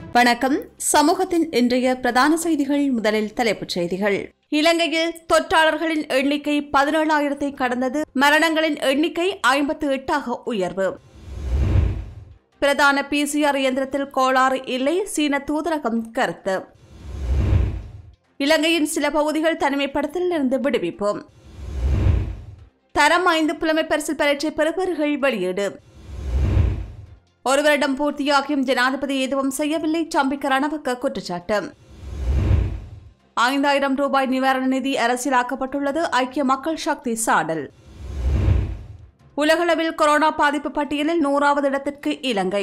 வணக்கம் சமூகத்தின் இன்றைய பிரதான செய்திகள் முதலில் தலைப்புச் செய்திகள் இலங்கையில் தொற்றாளர்களின் எண்ணிக்கை பதினேழாயிரத்தை கடந்தது மரணங்களின் எண்ணிக்கை ஐம்பத்து எட்டாக உயர்வு பிரதான பிசிஆர் இயந்திரத்தில் கோளாறு இல்லை சீன தூதரகம் கருத்து இலங்கையின் சில பகுதிகள் தனிமைப்படுத்தலில் இருந்து விடுவிப்போம் தரம் ஐந்து புலமை பரிசில் பரீட்சை பெறுபவர்கள் வெளியீடு ஒரு வருடம் பூர்த்தியாகியும் ஜனாதிபதி எதுவும் செய்யவில்லை சம்பிக்க ரணவக்க குற்றச்சாட்டு ஐந்தாயிரம் ரூபாய் நிவாரண நிதி அரசியலாக்கப்பட்டுள்ளது ஐக்கிய மக்கள் சக்தி சாடல் உலகளவில் கொரோனா பாதிப்பு பட்டியலில் நூறாவது இடத்திற்கு இலங்கை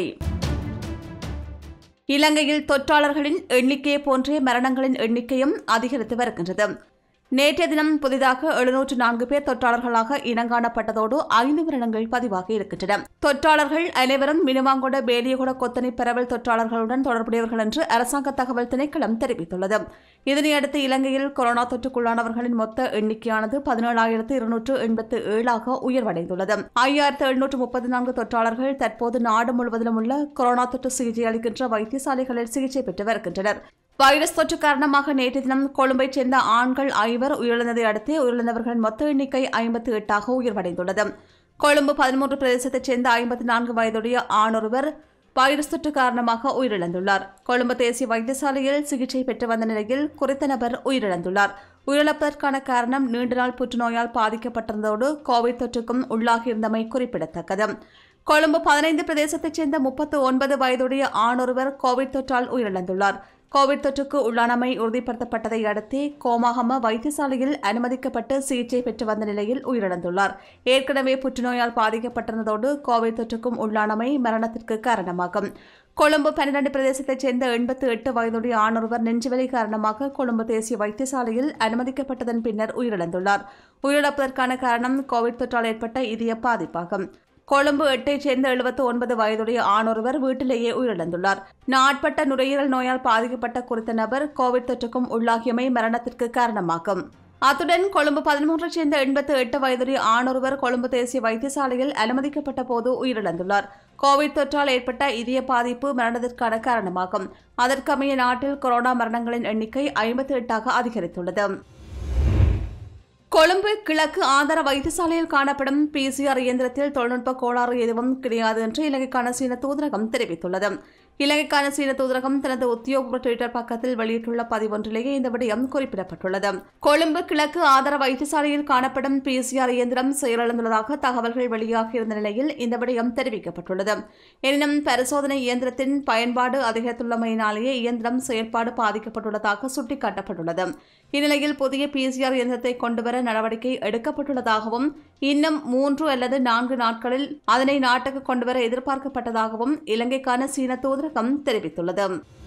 இலங்கையில் தொற்றாளர்களின் எண்ணிக்கையை போன்றே மரணங்களின் எண்ணிக்கையும் அதிகரித்து வருகின்றது நேற்றைய தினம் புதிதாக எழுநூற்று நான்கு பேர் தொற்றாளர்களாக இனங்காணப்பட்டதோடு ஐந்து மரணங்கள் பதிவாகி இருக்கின்றன தொற்றாளர்கள் அனைவரும் மினுவாங்கொட பேலியகுட கொத்தனை பரவல் தொற்றாளர்களுடன் தொடர்புடையவர்கள் என்று அரசாங்க தகவல் திணைக்களம் தெரிவித்துள்ளது இதனையடுத்து இலங்கையில் கொரோனா தொற்றுக்குள்ளானவர்களின் மொத்த எண்ணிக்கையானது பதினேழாயிரத்து இருநூற்று எண்பத்து ஏழாக உயர்வடைந்துள்ளது ஐயாயிரத்து எழுநூற்று முப்பத்தி நான்கு தொற்றாளர்கள் தற்போது நாடு முழுவதிலும் உள்ள கொரோனா தொற்று சிகிச்சை அளிக்கின்ற வைத்தியசாலைகளில் சிகிச்சை பெற்று வருகின்றனர் வைரஸ் தொற்று காரணமாக நேற்று தினம் கொழும்பைச் சேர்ந்த ஆண்கள் ஐவர் உயிரிழந்ததை அடுத்து உயிரிழந்தவர்களின் மொத்த எண்ணிக்கை ஐம்பத்தி எட்டாக உயர்வடைந்துள்ளது கொழும்பு பதிமூன்று பிரதேசத்தைச் சேர்ந்த ஐம்பத்தி நான்கு வயதுடைய ஆணொருவர் வைரஸ் தொற்று காரணமாக உயிரிழந்துள்ளார் கொழும்பு தேசிய வைத்தியசாலையில் சிகிச்சை பெற்று வந்த நிலையில் குறித்த நபர் உயிரிழந்துள்ளார் உயிரிழப்பதற்கான காரணம் நீண்ட நாள் புற்றுநோயால் பாதிக்கப்பட்டிருந்ததோடு கோவிட் தொற்றுக்கும் உள்ளாகியிருந்தமை குறிப்பிடத்தக்கது கொழும்பு பதினைந்து பிரதேசத்தைச் சேர்ந்த முப்பத்து ஒன்பது வயதுடைய ஆணொருவர் கோவிட் தொற்றால் உயிரிழந்துள்ளார் கோவிட் தொற்றுக்கு உள்ளானமை உறுதிப்படுத்தப்பட்டதை அடுத்தே கோமாகம வைத்தியசாலையில் அனுமதிக்கப்பட்டு சிகிச்சை பெற்று வந்த நிலையில் உயிரிழந்துள்ளார் ஏற்கனவே புற்றுநோயால் பாதிக்கப்பட்டிருந்ததோடு கோவிட் தொற்றுக்கும் உள்ளானமை மரணத்திற்கு காரணமாகும் கொழும்பு பன்னிரண்டு பிரதேசத்தைச் சேர்ந்த எண்பத்து எட்டு வயதுடைய ஆணொருவர் நெஞ்சுவலி காரணமாக கொழும்பு தேசிய வைத்தியசாலையில் அனுமதிக்கப்பட்டதன் பின்னர் உயிரிழந்துள்ளார் உயிரிழப்பதற்கான காரணம் கோவிட் தொற்றால் ஏற்பட்ட இதய பாதிப்பாகும் கொழும்பு எட்டைச் சேர்ந்த எழுபத்து ஒன்பது வயதுடைய ஆணொருவர் வீட்டிலேயே உயிரிழந்துள்ளார் நாட்பட்ட நுரையீரல் நோயால் பாதிக்கப்பட்ட குறித்த நபர் கோவிட் தொற்றுக்கும் உள்ளாகியமை மரணத்திற்கு காரணமாகும் அத்துடன் கொழும்பு பதிமூன்றைச் சேர்ந்த எண்பத்து எட்டு வயதுடைய ஆணொருவர் கொழும்பு தேசிய வைத்தியசாலையில் அனுமதிக்கப்பட்ட போது உயிரிழந்துள்ளார் கோவிட் தொற்றால் ஏற்பட்ட இதய பாதிப்பு மரணத்திற்கான காரணமாகும் அதற்கமைய நாட்டில் கொரோனா மரணங்களின் எண்ணிக்கை ஐம்பத்தி எட்டாக அதிகரித்துள்ளது கொழும்பு கிழக்கு ஆதார வைத்தியசாலையில் காணப்படும் பிசிஆர் இயந்திரத்தில் தொழில்நுட்ப கோளாறு எதுவும் கிடையாது என்று இலங்கைக்கான சீன தூதரகம் தெரிவித்துள்ளது இலங்கைக்கான சீன தூதரகம் தனது உத்தியோகபூர்வ டுவிட்டர் பக்கத்தில் வெளியிட்டுள்ள பதிவொன்றிலேயே இந்த விடயம் குறிப்பிடப்பட்டுள்ளது கொழும்பு கிழக்கு ஆதார வைத்தியசாலையில் காணப்படும் பிசிஆர் இயந்திரம் செயலிழந்துள்ளதாக தகவல்கள் வெளியாகியிருந்த நிலையில் இந்த விடயம் தெரிவிக்கப்பட்டுள்ளது எனினும் பரிசோதனை இயந்திரத்தின் பயன்பாடு அதிகரித்துள்ளமையினாலேயே இயந்திரம் செயல்பாடு பாதிக்கப்பட்டுள்ளதாக சுட்டிக்காட்டப்பட்டுள்ளது இந்நிலையில் புதிய பிசிஆர் இயந்திரத்தை கொண்டுவர நடவடிக்கை எடுக்கப்பட்டுள்ளதாகவும் இன்னும் மூன்று அல்லது நான்கு நாட்களில் அதனை நாட்டுக்கு கொண்டுவர எதிர்பார்க்கப்பட்டதாகவும் இலங்கைக்கான சீன தூதரகம் தெரிவித்துள்ளது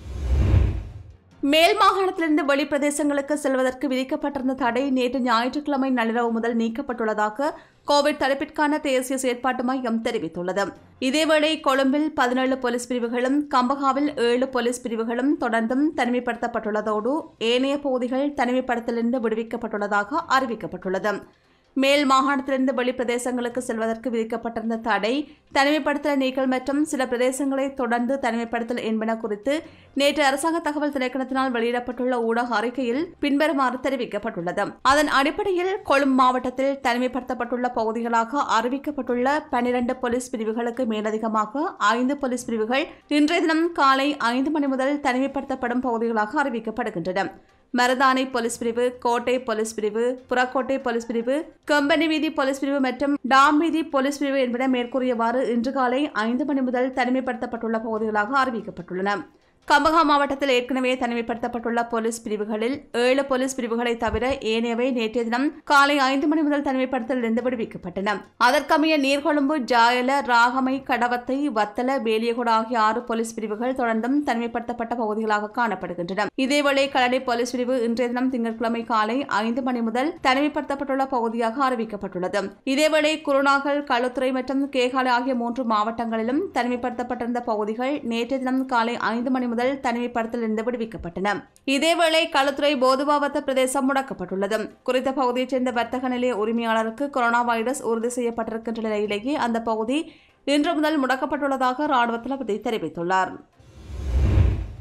மேல் மாகாணத்திலிருந்து வெளிப்பிரதேசங்களுக்கு செல்வதற்கு விதிக்கப்பட்டிருந்த தடை நேற்று ஞாயிற்றுக்கிழமை நள்ளிரவு முதல் நீக்கப்பட்டுள்ளதாக கோவிட் தடுப்பிற்கான தேசிய செயற்பாட்டு மையம் தெரிவித்துள்ளது இதேவேளை கொழும்பில் பதினேழு போலீஸ் பிரிவுகளும் கம்பகாவில் ஏழு போலீஸ் பிரிவுகளும் தொடர்ந்தும் தனிமைப்படுத்தப்பட்டுள்ளதோடு ஏனைய பகுதிகள் தனிமைப்படுத்தலிருந்து விடுவிக்கப்பட்டுள்ளதாக அறிவிக்கப்பட்டுள்ளது மேல் மாகாணத்திலிருந்து வெளிப்பிரதேசங்களுக்கு செல்வதற்கு விதிக்கப்பட்டிருந்த தடை தனிமைப்படுத்தல் நீக்கல் மற்றும் சில பிரதேசங்களை தொடர்ந்து தனிமைப்படுத்தல் என்பன குறித்து நேற்று அரசாங்க தகவல் திணைக்களத்தினால் வெளியிடப்பட்டுள்ள ஊடக அறிக்கையில் பின்வருமாறு தெரிவிக்கப்பட்டுள்ளது அதன் அடிப்படையில் கொழும்பு மாவட்டத்தில் தனிமைப்படுத்தப்பட்டுள்ள பகுதிகளாக அறிவிக்கப்பட்டுள்ள பனிரண்டு போலீஸ் பிரிவுகளுக்கு மேலதிகமாக ஐந்து போலீஸ் பிரிவுகள் இன்றைய தினம் காலை ஐந்து மணி முதல் தனிமைப்படுத்தப்படும் பகுதிகளாக அறிவிக்கப்படுகின்றன மருதானை போலீஸ் பிரிவு கோட்டை போலீஸ் பிரிவு புறக்கோட்டை போலீஸ் பிரிவு கம்பெனி வீதி போலீஸ் பிரிவு மற்றும் டாம் வீதி போலீஸ் பிரிவு என்பன மேற்கூறியவாறு இன்று காலை ஐந்து மணி முதல் தனிமைப்படுத்தப்பட்டுள்ள பகுதிகளாக அறிவிக்கப்பட்டுள்ளன கம்பகா மாவட்டத்தில் ஏற்கனவே தனிமைப்படுத்தப்பட்டுள்ள போலீஸ் பிரிவுகளில் ஏழு போலீஸ் பிரிவுகளை தவிர ஏனையவை நேற்றைய தினம் காலை ஐந்து மணி முதல் தனிமைப்படுத்தலிருந்து விடுவிக்கப்பட்டன அதற்கமைய நீர்கொழும்பு ஜாயல ராகமை கடவத்தை வத்தல வேலியகுட ஆகிய ஆறு போலீஸ் பிரிவுகள் தொடர்ந்தும் தனிமைப்படுத்தப்பட்ட பகுதிகளாக காணப்படுகின்றன இதேவேளை களனி போலீஸ் பிரிவு இன்றைய தினம் திங்கட்கிழமை காலை ஐந்து மணி முதல் தனிமைப்படுத்தப்பட்டுள்ள பகுதியாக அறிவிக்கப்பட்டுள்ளது இதேவேளை குருநாகல் களுத்துறை மற்றும் கேகாலை ஆகிய மூன்று மாவட்டங்களிலும் தனிமைப்படுத்தப்பட்டிருந்த பகுதிகள் நேற்றைய தினம் காலை ஐந்து மணி முதல் தனிமைப்படுத்தலிருந்து விடுவிக்கப்பட்டன இதேவேளை களுத்துறை போதுபாவத்த பிரதேசம் முடக்கப்பட்டுள்ளது குறித்த பகுதியைச் சேர்ந்த வர்த்தக நிலைய உரிமையாளருக்கு கொரோனா வைரஸ் உறுதி செய்யப்பட்டிருக்கின்ற நிலையிலேயே அந்த பகுதி இன்று முதல் முடக்கப்பட்டுள்ளதாக ராணுவ தளபதி தெரிவித்துள்ளார்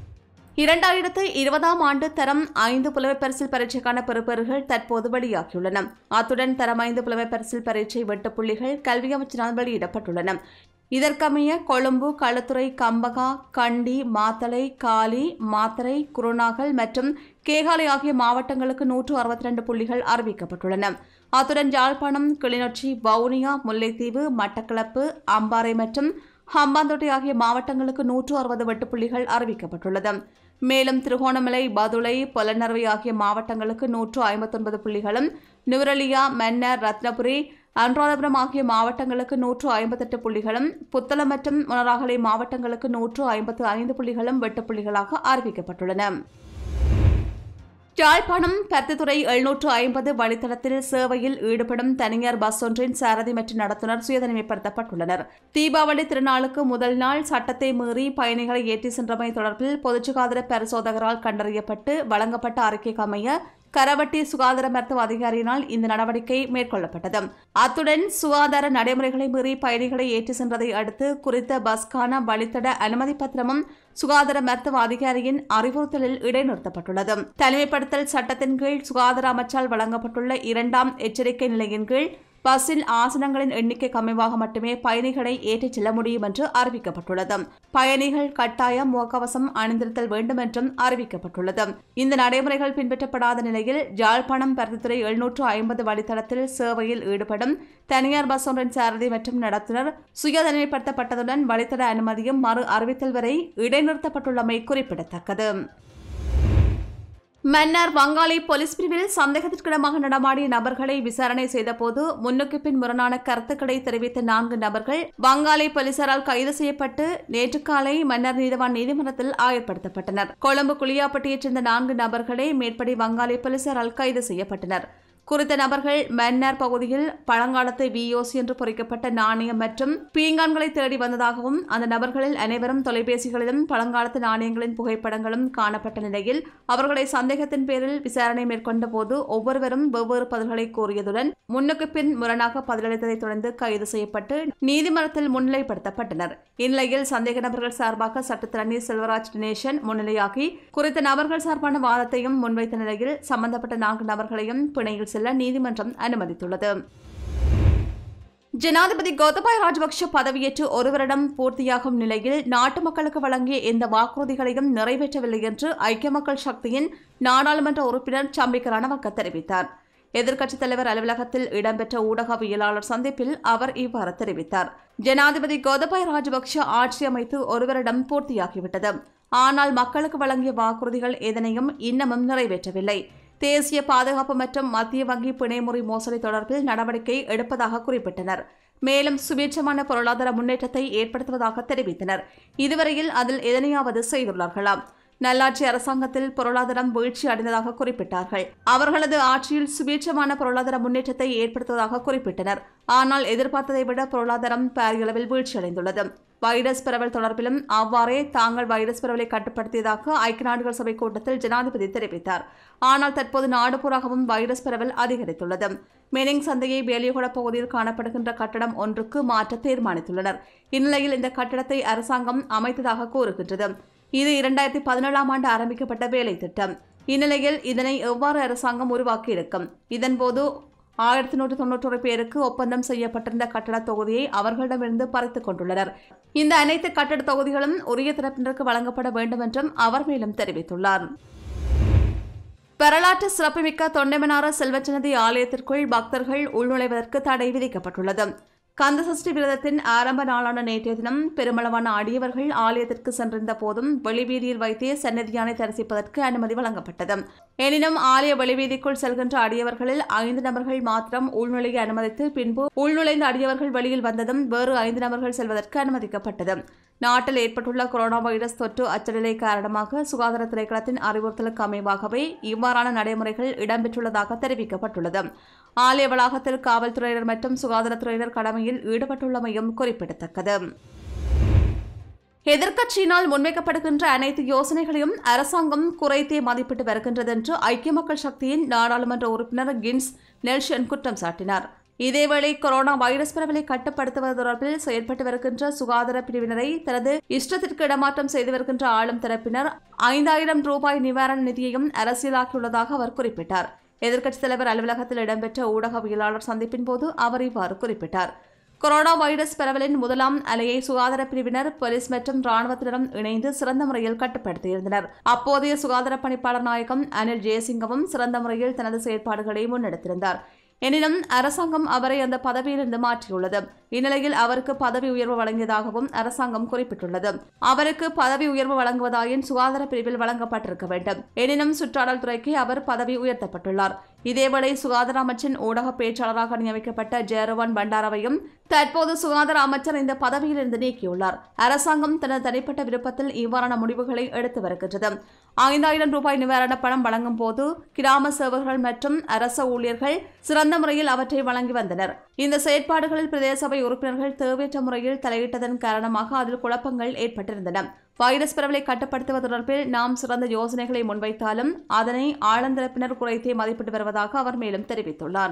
இரண்டாயிரத்து இருபதாம் ஆண்டு தரம் ஐந்து புலமைப் பரிசில் பரீட்சைக்கான பெறுபேறுகள் தற்போது வெளியாகியுள்ளன அத்துடன் தரம் ஐந்து புலமைப் பரிசில் பரீட்சை வெட்டுப்புள்ளிகள் கல்வி அமைச்சினால் வெளியிடப்பட்டுள்ளன இதற்கமைய கொழும்பு களுத்துறை கம்பகா கண்டி மாத்தளை காலி மாத்தறை குருநாகல் மற்றும் கேகாலை ஆகிய மாவட்டங்களுக்கு நூற்று அறுபத்தி ரெண்டு புள்ளிகள் அறிவிக்கப்பட்டுள்ளன அத்துடன் யாழ்ப்பாணம் கிளிநொச்சி வவுனியா முல்லைத்தீவு மட்டக்களப்பு அம்பாறை மற்றும் ஹம்பாந்தோட்டை ஆகிய மாவட்டங்களுக்கு நூற்று அறுபது வெட்டுப்புள்ளிகள் அறிவிக்கப்பட்டுள்ளது மேலும் திருகோணமலை பதுளை பொலனறுவை ஆகிய மாவட்டங்களுக்கு நூற்று ஐம்பத்தொன்பது புள்ளிகளும் நுவரலியா மன்னர் ரத்னபுரி அனுராதபுரம் ஆகிய மாவட்டங்களுக்கு நூற்று ஐம்பத்தெட்டு புள்ளிகளும் புத்தளம் மற்றும் மொனராகலை மாவட்டங்களுக்கு நூற்று ஐம்பத்து ஐந்து புள்ளிகளும் வெட்டுப்புள்ளிகளாக அறிவிக்கப்பட்டுள்ளன யாழ்ப்பாணம் பருத்தித்துறை எழுநூற்று ஐம்பது வழித்தடத்தில் சேவையில் ஈடுபடும் தனியார் பஸ் ஒன்றின் சாரதி மற்றும் நடத்துனர் சுயதனிமைப்படுத்தப்பட்டுள்ளனர் தீபாவளி திருநாளுக்கு முதல் நாள் சட்டத்தை மீறி பயணிகளை ஏற்றி சென்றமை தொடர்பில் பொதுச்சுகாதார பரிசோதகரால் கண்டறியப்பட்டு வழங்கப்பட்ட அறிக்கைக்கு அமைய கரவட்டி சுகாதார மருத்துவ அதிகாரியினால் இந்த நடவடிக்கை மேற்கொள்ளப்பட்டது அத்துடன் சுகாதார நடைமுறைகளை மீறி பயணிகளை ஏற்றி சென்றதை அடுத்து குறித்த பஸ்கான வழித்தட அனுமதி பத்திரமும் சுகாதார மருத்துவ அதிகாரியின் அறிவுறுத்தலில் இடைநிறுத்தப்பட்டுள்ளது தனிமைப்படுத்தல் சட்டத்தின் கீழ் சுகாதார அமைச்சால் வழங்கப்பட்டுள்ள இரண்டாம் எச்சரிக்கை நிலையின் கீழ் பஸ்ஸில் ஆசனங்களின் எண்ணிக்கைக்கு அமைவாக மட்டுமே பயணிகளை ஏற்றிச் செல்ல முடியும் என்று அறிவிக்கப்பட்டுள்ளது பயணிகள் கட்டாயம் முகக்கவசம் அணிந்திருத்தல் வேண்டும் என்றும் அறிவிக்கப்பட்டுள்ளது இந்த நடைமுறைகள் பின்பற்றப்படாத நிலையில் யாழ்ப்பாணம் பருத்தித்துறை எழுநூற்று ஐம்பது வழித்தடத்தில் சேவையில் ஈடுபடும் தனியார் பஸ் ஒன்றின் சாரதி மற்றும் நடத்துனர் சுயதனிமைப்படுத்தப்பட்டதுடன் வழித்தட அனுமதியும் மறு அறிவித்தல் வரை இடைநிறுத்தப்பட்டுள்ளமை குறிப்பிடத்தக்கது மன்னார் வங்காளி போலீஸ் பிரிவில் சந்தேகத்திற்கிடமாக நடமாடிய நபர்களை விசாரணை செய்தபோது முன்னுக்கு பின் முரணான கருத்துக்களை தெரிவித்த நான்கு நபர்கள் வங்காளி போலீசாரால் கைது செய்யப்பட்டு நேற்று காலை மன்னர் நீதவான் நீதிமன்றத்தில் ஆயர்படுத்தப்பட்டனர் கொழும்பு குளியாப்பட்டியைச் சேர்ந்த நான்கு நபர்களே மேற்படி வங்காளி போலீசாரால் கைது செய்யப்பட்டனர் குறித்த நபர்கள் மன்னர் பகுதியில் பழங்காலத்து விஓசி என்று பொறிக்கப்பட்ட நாணயம் மற்றும் பீங்கான்களை தேடி வந்ததாகவும் அந்த நபர்களில் அனைவரும் தொலைபேசிகளிலும் பழங்காலத்து நாணயங்களின் புகைப்படங்களும் காணப்பட்ட நிலையில் அவர்களை சந்தேகத்தின் பேரில் விசாரணை மேற்கொண்ட போது ஒவ்வொருவரும் வெவ்வேறு பதில்களை கூறியதுடன் முன்னுக்கு பின் முரணாக பதிலளித்ததைத் தொடர்ந்து கைது செய்யப்பட்டு நீதிமன்றத்தில் முன்னிலைப்படுத்தப்பட்டனர் இந்நிலையில் சந்தேக நபர்கள் சார்பாக சட்டத்திரணி செல்வராஜ் தினேசன் முன்னிலையாகி குறித்த நபர்கள் சார்பான வாதத்தையும் முன்வைத்த நிலையில் சம்பந்தப்பட்ட நான்கு நபர்களையும் பிணையில் செல்ல நீதிமன்றம் அனுமதித்துள்ளது ஜனாதிபதி கோத்தபாய ராஜபக்ஷ பதவியேற்று ஒரு வருடம் பூர்த்தியாகும் நிலையில் நாட்டு மக்களுக்கு வழங்கிய எந்த வாக்குறுதிகளையும் நிறைவேற்றவில்லை என்று ஐக்கிய மக்கள் சக்தியின் நாடாளுமன்ற உறுப்பினர் சம்பிக்க ரணவக்க தெரிவித்தார் எதிர்க்கட்சித் தலைவர் அலுவலகத்தில் இடம்பெற்ற ஊடகவியலாளர் சந்திப்பில் அவர் இவ்வாறு தெரிவித்தார் ஜனாதிபதி கோதபாய ராஜபக்ஷ ஆட்சி அமைத்து ஒரு வருடம் பூர்த்தியாகிவிட்டது ஆனால் மக்களுக்கு வழங்கிய வாக்குறுதிகள் எதனையும் இன்னமும் நிறைவேற்றவில்லை தேசிய பாதுகாப்பு மற்றும் மத்திய வங்கி பிணைமுறை மோசடி தொடர்பில் நடவடிக்கை எடுப்பதாக குறிப்பிட்டனர் மேலும் சுபீட்சமான பொருளாதார முன்னேற்றத்தை ஏற்படுத்துவதாக தெரிவித்தனர் இதுவரையில் அதில் எதனையாவது செய்துள்ளார்களாம் நல்லாட்சி அரசாங்கத்தில் பொருளாதாரம் வீழ்ச்சி அடைந்ததாக குறிப்பிட்டார்கள் அவர்களது ஆட்சியில் சுபீட்சமான பொருளாதார முன்னேற்றத்தை ஏற்படுத்துவதாக குறிப்பிட்டனர் ஆனால் எதிர்பார்த்ததை விட பொருளாதாரம் பாரியளவில் வீழ்ச்சியடைந்துள்ளது வைரஸ் பரவல் தொடர்பிலும் அவ்வாறே தாங்கள் வைரஸ் பரவலை கட்டுப்படுத்தியதாக ஐக்கிய நாடுகள் சபை கூட்டத்தில் ஜனாதிபதி தெரிவித்தார் ஆனால் தற்போது நாடு பூராகவும் வைரஸ் பரவல் அதிகரித்துள்ளது மெனிங் சந்தையை வேலியகுட பகுதியில் காணப்படுகின்ற கட்டடம் ஒன்றுக்கு மாற்ற தீர்மானித்துள்ளனர் இந்நிலையில் இந்த கட்டடத்தை அரசாங்கம் அமைத்ததாக கூறுகின்றது இது இரண்டாயிரத்தி பதினேழாம் ஆண்டு ஆரம்பிக்கப்பட்ட வேலை திட்டம் இந்நிலையில் இதனை எவ்வாறு அரசாங்கம் உருவாக்கியிருக்கும் இதன்போது ஆயிரத்தி நூற்று தொன்னூற்றொரு பேருக்கு ஒப்பந்தம் செய்யப்பட்டிருந்த கட்டட தொகுதியை அவர்களிடமிருந்து பறித்துக் கொண்டுள்ளனர் இந்த அனைத்து கட்டட தொகுதிகளும் உரிய தரப்பினருக்கு வழங்கப்பட வேண்டும் என்றும் அவர் மேலும் தெரிவித்துள்ளார் வரலாற்று சிறப்புமிக்க தொண்டைமனார செல்வச்சனதி ஆலயத்திற்குள் பக்தர்கள் உள்நுழைவதற்கு தடை விதிக்கப்பட்டுள்ளது கந்தசஷ்டி விரதத்தின் ஆரம்ப நாளான நேற்றைய தினம் பெருமளவான அடியவர்கள் ஆலயத்திற்கு சென்றிருந்த போதும் வெளிவீதியில் வைத்தே சன்னதியானை தரிசிப்பதற்கு அனுமதி வழங்கப்பட்டது எனினும் ஆலய வெளிவீதிக்குள் செல்கின்ற அடியவர்களில் ஐந்து நபர்கள் மாத்திரம் உள்நுழைய அனுமதித்து பின்பு உள்நுழைந்த அடியவர்கள் வெளியில் வந்ததும் வேறு ஐந்து நபர்கள் செல்வதற்கு அனுமதிக்கப்பட்டது நாட்டில் ஏற்பட்டுள்ள கொரோனா வைரஸ் தொற்று அச்சநிலை காரணமாக சுகாதார திணைக்களத்தின் அறிவுறுத்தலுக்கு அமைவாகவே இவ்வாறான நடைமுறைகள் இடம்பெற்றுள்ளதாக தெரிவிக்கப்பட்டுள்ளது ஆலய வளாகத்தில் காவல்துறையினர் மற்றும் சுகாதாரத்துறையினர் கடமையில் ஈடுபட்டுள்ளமையும் குறிப்பிடத்தக்கது எதிர்க்கட்சியினால் முன்வைக்கப்படுகின்ற அனைத்து யோசனைகளையும் அரசாங்கம் குறைத்தே மதிப்பிட்டு வருகின்றது என்று ஐக்கிய மக்கள் சக்தியின் நாடாளுமன்ற உறுப்பினர் கின்ஸ் நெல்ஷன் குற்றம் சாட்டினார் இதேவேளை கொரோனா வைரஸ் பரவலை கட்டுப்படுத்துவது தொடர்பில் செயற்பட்டு வருகின்ற சுகாதார பிரிவினரை தனது இஷ்டத்திற்கு இடமாற்றம் செய்து வருகின்ற ஆளும் தரப்பினர் ஐந்தாயிரம் ரூபாய் நிவாரண நிதியையும் அரசியலாக்கியுள்ளதாக அவர் குறிப்பிட்டார் எதிர்க்கட்சித் தலைவர் அலுவலகத்தில் இடம்பெற்ற ஊடகவியலாளர் சந்திப்பின் போது அவர் இவ்வாறு குறிப்பிட்டார் கொரோனா வைரஸ் பரவலின் முதலாம் அலையை சுகாதார பிரிவினர் போலீஸ் மற்றும் ராணுவத்தினரும் இணைந்து சிறந்த முறையில் கட்டுப்படுத்தியிருந்தனர் அப்போதைய சுகாதார பணிப்பாளர் நாயகம் அனில் ஜெயசிங்கவும் சிறந்த முறையில் தனது செயற்பாடுகளை முன்னெடுத்திருந்தார் எனினும் அரசாங்கம் அவரை அந்த பதவியிலிருந்து மாற்றியுள்ளது இந்நிலையில் அவருக்கு பதவி உயர்வு வழங்கியதாகவும் அரசாங்கம் குறிப்பிட்டுள்ளது அவருக்கு பதவி உயர்வு வழங்குவதாயின் சுகாதார பிரிவில் வழங்கப்பட்டிருக்க வேண்டும் எனினும் சுற்றாடல் துறைக்கு அவர் பதவி உயர்த்தப்பட்டுள்ளார் இதேவேளை சுகாதார அமைச்சின் ஊடக பேச்சாளராக நியமிக்கப்பட்ட ஜெயரவான் பண்டாரவையும் தற்போது சுகாதார அமைச்சர் இந்த பதவியிலிருந்து நீக்கியுள்ளார் அரசாங்கம் தனது தனிப்பட்ட விருப்பத்தில் இவ்வாறான முடிவுகளை எடுத்து வருகின்றது ஐந்தாயிரம் ரூபாய் நிவாரண பணம் வழங்கும் போது கிராம சேவகர்கள் மற்றும் அரச ஊழியர்கள் சிறந்த முறையில் அவற்றை வழங்கி வந்தனர் இந்த செயற்பாடுகளில் பிரதேச சபை உறுப்பினர்கள் தேவையற்ற முறையில் தலையிட்டதன் காரணமாக அதில் குழப்பங்கள் ஏற்பட்டிருந்தன வைரஸ் பரவலை கட்டுப்படுத்துவது தொடர்பில் நாம் சிறந்த யோசனைகளை முன்வைத்தாலும் அதனை ஆழந்தரப்பினர் குறைத்தே மதிப்பிட்டு வருவதாக அவர் மேலும் தெரிவித்துள்ளார்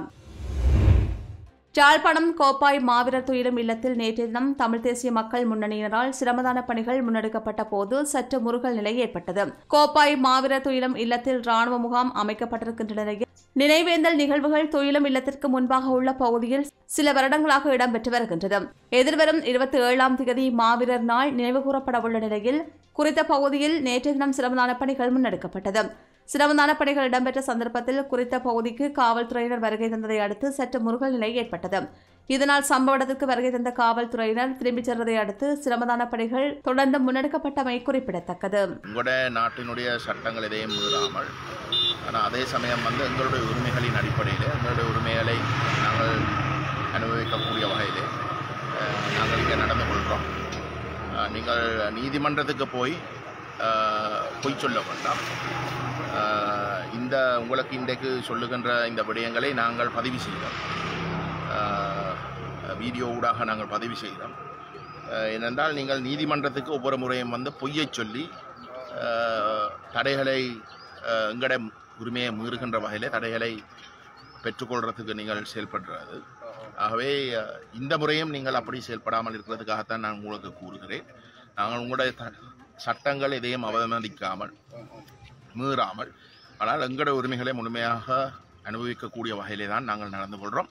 யாழ்ப்பாணம் கோப்பாய் மாவீரர் துயிலும் இல்லத்தில் நேற்றைய தினம் தமிழ் தேசிய மக்கள் முன்னணியினரால் சிரமதான பணிகள் முன்னெடுக்கப்பட்ட போது சற்று முருகல் நிலை ஏற்பட்டது கோப்பாய் மாவீரர் துயிலும் இல்லத்தில் ராணுவ முகாம் அமைக்கப்பட்டிருக்கின்ற நிலையில் நினைவேந்தல் நிகழ்வுகள் துயிலும் இல்லத்திற்கு முன்பாக உள்ள பகுதியில் சில வருடங்களாக இடம்பெற்று வருகின்றது எதிர்வரும் இருபத்தி ஏழாம் தேதி மாவீரர் நாள் நினைவுகூரப்படவுள்ள நிலையில் குறித்த பகுதியில் நேற்றைய தினம் சிரமதான பணிகள் முன்னெடுக்கப்பட்டது சிரமதான பணிகள் இடம்பெற்ற சந்தர்ப்பத்தில் குறித்த பகுதிக்கு காவல்துறையினர் வருகை தந்ததை அடுத்து சற்று முருகல் நிலை ஏற்பட்டது இதனால் சம்பவ இடத்திற்கு வருகை தந்த காவல்துறையினர் திரும்பிச் சென்றதை அடுத்து சிரமதான பணிகள் தொடர்ந்து முன்னெடுக்கப்பட்டமை குறிப்பிடத்தக்கது உங்களோட நாட்டினுடைய சட்டங்கள் எதையும் மீறாமல் ஆனால் அதே சமயம் வந்து எங்களுடைய உரிமைகளின் அடிப்படையில் எங்களுடைய உரிமைகளை நாங்கள் அனுபவிக்கக்கூடிய வகையிலே அஹ், நாங்கள் இங்கே நடந்து கொள்கிறோம் அஹ், நீங்கள் நீதிமன்றத்துக்கு போய் அஹ், பொய் சொல்ல வேண்டாம் அஹ், இந்த உங்களுக்கு இன்றைக்கு சொல்லுகின்ற இந்த விடயங்களை நாங்கள் பதிவு செய்தோம் அஹ், வீடியோ ஊடாக நாங்கள் பதிவு செய்தோம் அஹ், ஏனென்றால் நீங்கள் நீதிமன்றத்துக்கு ஒவ்வொரு முறையும் வந்து பொய்யைச் சொல்லி அஹ், தடைகளை அஹ், எங்கட உரிமையை மீறுகின்ற வகையில் தடைகளை பெற்றுக்கொள்றதுக்கு நீங்கள் செயல்படுறது ஆகவே அஹ், இந்த முறையும் நீங்கள் அப்படி செயல்படாமல் இருக்கிறதுக்காகத்தான் நான் உங்களுக்கு கூறுகிறேன் நாங்கள் உங்களுடைய த சட்டங்கள் எதையும் அவமதிக்காமல் மீறாமல் ஆனால் எங்களுடைய உரிமைகளை முழுமையாக அனுபவிக்கக்கூடிய வகையிலே தான் நாங்கள் நடந்து கொள்கிறோம்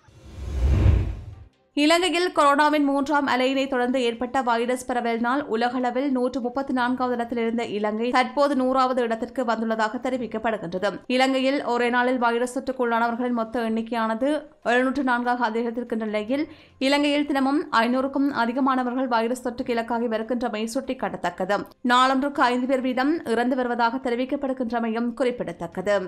இலங்கையில் கொரோனாவின் மூன்றாம் அலையினை தொடர்ந்து ஏற்பட்ட வைரஸ் பரவலினால் உலகளவில் நூற்று முப்பத்தி நான்காவது இடத்தில் இருந்த இலங்கை தற்போது நூறாவது இடத்திற்கு வந்துள்ளதாக தெரிவிக்கப்படுகின்றது இலங்கையில் ஒரே நாளில் வைரஸ் தொற்றுக்குள்ளானவர்களின் மொத்த எண்ணிக்கையானது எழுநூற்று நான்காக அதிகரித்திருக்கின்ற நிலையில் இலங்கையில் தினமும் ஐநூறுக்கும் அதிகமானவர்கள் வைரஸ் தொற்றுக்கு இலக்காகி வருகின்றமை சுட்டிக்காட்டத்தக்கது நாளொன்றுக்கு ஐந்து பேர் வீதம் இறந்து வருவதாக தெரிவிக்கப்படுகின்றமையும் குறிப்பிடத்தக்கது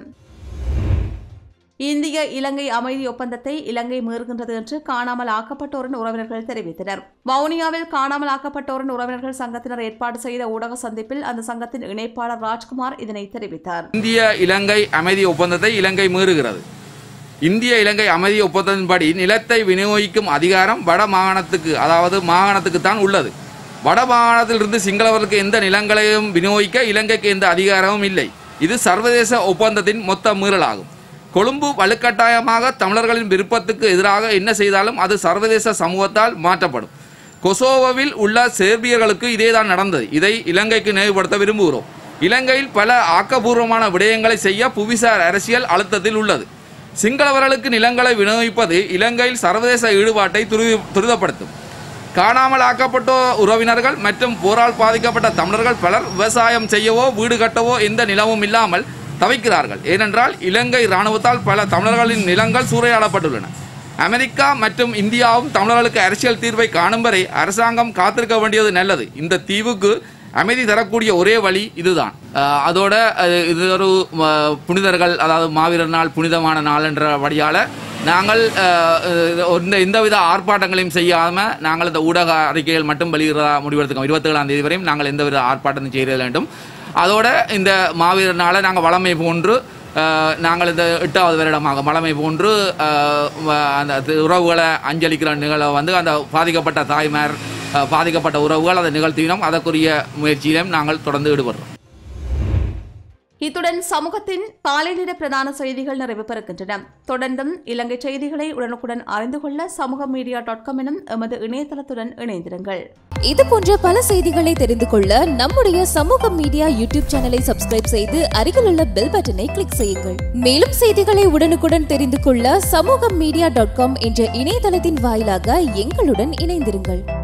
இந்திய இலங்கை அமைதி ஒப்பந்தத்தை இலங்கை மீறுகின்றது என்று காணாமல் ஆக்கப்பட்டோரின் உறவினர்கள் தெரிவித்தனர் வவுனியாவில் காணாமல் ஆக்கப்பட்டோரின் உறவினர்கள் சங்கத்தினர் ஏற்பாடு செய்த ஊடக சந்திப்பில் அந்த சங்கத்தின் இணைப்பாளர் ராஜ்குமார் இதனை தெரிவித்தார் இந்திய இலங்கை அமைதி ஒப்பந்தத்தை இலங்கை மீறுகிறது இந்திய இலங்கை அமைதி ஒப்பந்தத்தின்படி நிலத்தை விநியோகிக்கும் அதிகாரம் வட மாகாணத்துக்கு அதாவது மாகாணத்துக்கு தான் உள்ளது வட மாகாணத்திலிருந்து சிங்களவர்களுக்கு எந்த நிலங்களையும் விநியோகிக்க இலங்கைக்கு எந்த அதிகாரமும் இல்லை இது சர்வதேச ஒப்பந்தத்தின் மொத்த மீறலாகும் கொழும்பு வலுக்கட்டாயமாக தமிழர்களின் விருப்பத்துக்கு எதிராக என்ன செய்தாலும் அது சர்வதேச சமூகத்தால் மாற்றப்படும் கொசோவோவில் உள்ள சேர்பியர்களுக்கு இதேதான் நடந்தது இதை இலங்கைக்கு நினைவுபடுத்த விரும்புகிறோம் இலங்கையில் பல ஆக்கபூர்வமான விடயங்களை செய்ய புவிசார் அரசியல் அழுத்தத்தில் உள்ளது சிங்களவர்களுக்கு நிலங்களை விநியோகிப்பது இலங்கையில் சர்வதேச ஈடுபாட்டை துரித துரிதப்படுத்தும் காணாமல் ஆக்கப்பட்ட உறவினர்கள் மற்றும் போரால் பாதிக்கப்பட்ட தமிழர்கள் பலர் விவசாயம் செய்யவோ வீடு கட்டவோ எந்த நிலமும் இல்லாமல் தவிக்கிறார்கள் ஏனென்றால் இலங்கை இராணுவத்தால் பல தமிழர்களின் நிலங்கள் சூறையாடப்பட்டுள்ளன அமெரிக்கா மற்றும் இந்தியாவும் தமிழர்களுக்கு அரசியல் தீர்வை காணும் வரை அரசாங்கம் காத்திருக்க வேண்டியது நல்லது இந்த தீவுக்கு அமைதி தரக்கூடிய ஒரே வழி இதுதான் அஹ் அதோட அஹ் இது ஒரு அஹ், புனிதர்கள் அதாவது மாவீரர் நாள் புனிதமான நாள் என்ற வழியால் நாங்கள் அஹ், அஹ், இந்த எந்தவித ஆர்ப்பாட்டங்களையும் செய்யாமல் நாங்கள் இந்த ஊடக அறிக்கைகள் மட்டும் வெளியிடுறதா முடிவெடுத்துக்கோம் இருபத்தேழாம் தேதி வரையும் நாங்கள் எந்தவித ஆர்ப்பாட்டமும் செய்ய வேண்டும் அதோட இந்த மாவீரர் நாளை நாங்கள் வளமை போன்று அஹ், நாங்கள் இந்த எட்டாவது வருடமாக வளமை போன்று அஹ், வ- அந்த தி- உறவுகளை அஞ்சலிக்கிற நிகழ்வை வந்து அந்த பாதிக்கப்பட்ட தாய்மார் அஹ், பாதிக்கப்பட்ட உறவுகள் அதை நிகழ்த்தினோம் அதற்குரிய முயற்சியிலும் நாங்கள் தொடர்ந்து ஈடுபடுறோம் இத்துடன் சமூகத்தின் காலை நேர பிரதான செய்திகள் நிறைவு பெறுகின்றன தொடர்ந்தும் இலங்கை செய்திகளை உடனுக்குடன் அறிந்து கொள்ள சமூக மீடியா டாட் காம் எனும் எமது இணையதளத்துடன் இணைந்திருங்கள் இது போன்ற பல செய்திகளை தெரிந்து கொள்ள நம்முடைய சமூக மீடியா யூடியூப் சேனலை சப்ஸ்கிரைப் செய்து அருகிலுள்ள பெல் பட்டனை கிளிக் செய்யுங்கள் மேலும் செய்திகளை உடனுக்குடன் தெரிந்து கொள்ள சமூக மீடியா டாட் காம் என்ற இணையதளத்தின் வாயிலாக எங்களுடன் இணைந்திருங்கள்